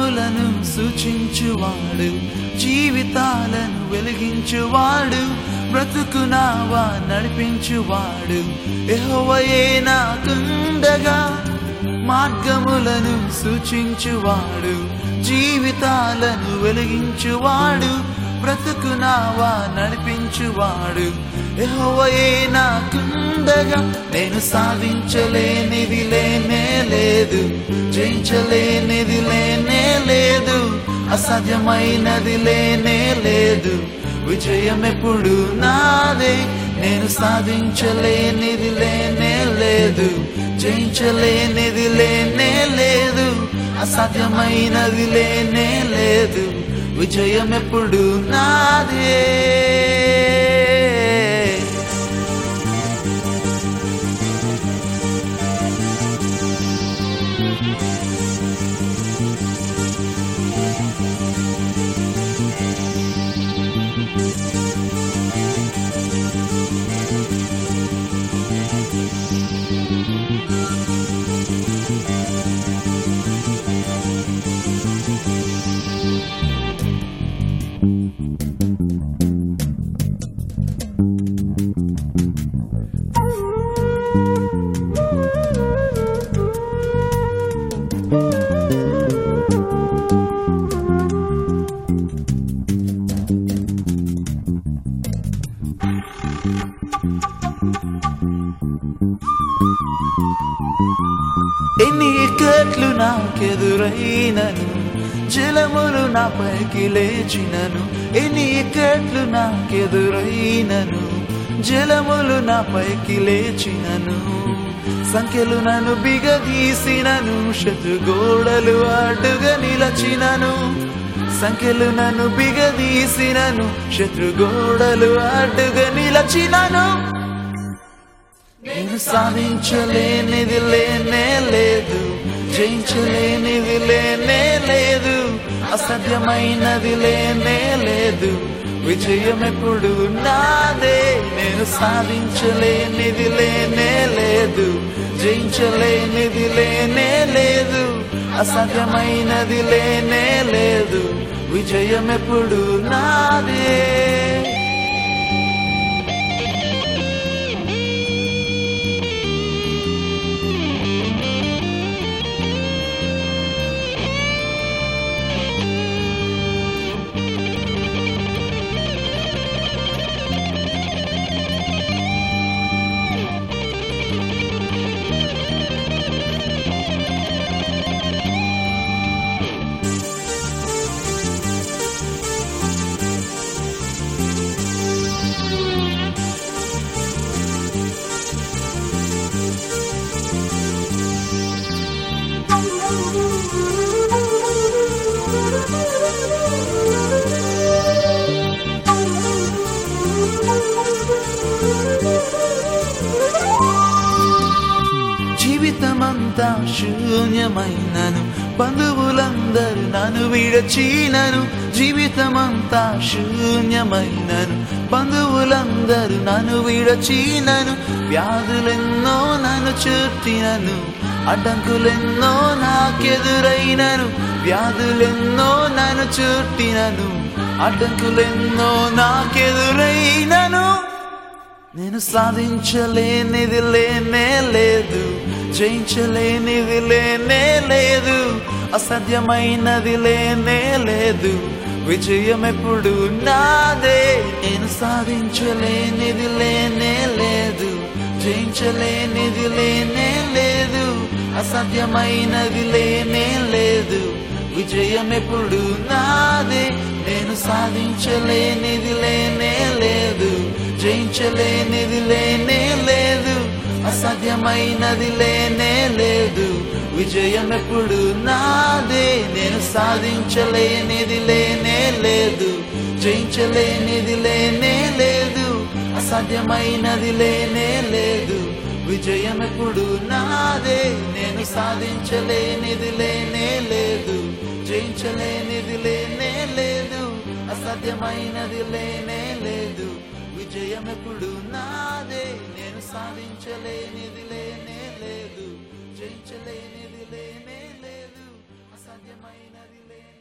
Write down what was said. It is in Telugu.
బంధువులను సూచించువాడు జీవితాలను వెలిగించువాడు బ్రతుకునావా నడిపించువాడు యెహోవయే నాకుండగా మార్గములను సూచించువాడు జీవితాలను వెలిగించువాడు బ్రతుకునావా నడిపించువాడు యెహోవయే నాకుండగా నేను సాధించలేనిది లేనే లేదు జయించలేనిది లేనే లేదు అసాధ్యమైనది లేనే లేదు విజయం ఎప్పుడు నాదే నేను సాధించలేనిది లేనే లేదు జయించలేనిది లేనే లేదు అసాధ్యమైనది లేనే లేదు విజయం ఎప్పుడు నాదే ఎన్ని ఇక్కట్లు నాకెదురైనను జలములు నాపైకి లేచినను ఎన్ని ఇక్కట్లు నాకెదురైనను జలములు నాపైకి లేచినను సంఖ్యలు నన్ను బిగదీసినను శత్రుగోడలు అడ్డుగా నిలచినను సంఖ్యలు నన్ను బిగదీసినను శత్రుగోడలు అడ్డుగా నిలచినను నేను సాధించలేనిది లేనే లేదు జయించలేనిది లేనే లేదు అసాధ్యమైనది లేనే లేదు విజయం ఎప్పుడు నాదే నేను సాధించలేనిది లేనే లేదు జయించలేనిది లేనే లేదు అసాధ్యమైనది లేనే లేదు విజయం ఎప్పుడు నాదే జీవితమంతా శూన్యమైనను బంధువులందరూ నన్ను విడచీనను జీవితమంతా శూన్యమైనను బంధువులందరూ నన్ను విడచీనను వ్యాధులెన్నో నన్ను చుట్టినను అడ్డంకులెన్నో నాకెదురైనను వ్యాధులెన్నో నన్ను చుట్టినను అడ్డంకులెన్నో నాకెదురైనను నేను సాధించలేనిది లేనే లేదు జయించలేనిది లేనే లేదు అసాధ్యమైనది లేనే లేదు విజయం ఎప్పుడు నాదే నేను సాధించలేనిది లేనే లేదు జయించలేనిది లేనే లేదు అసాధ్యమైనది లేనే లేదు విజయం ఎప్పుడు నాదే నేను సాధించలేనిది లేనే లేదు జయించలేనిది లేనే లేదు అసాధ్యమైనది లేనే లేదు విజయం ఎప్పుడు నాదే నేను సాధించలేనిది లేనే లేదు జయించలేనిది లేనే లేదు అసాధ్యమైనది లేనే లేదు విజయం ఎప్పుడు నాదే నేను సాధించలేనిది లేనే లేదు జయించలేనిది లేనే లేదు అసాధ్యమైనది లేనే లేదు విజయం ఎప్పుడు నాదే నేను సాధించలేనిది లేనే లేదు జయించలేనిది లేనే లేదు సాధ్యమైనది లేని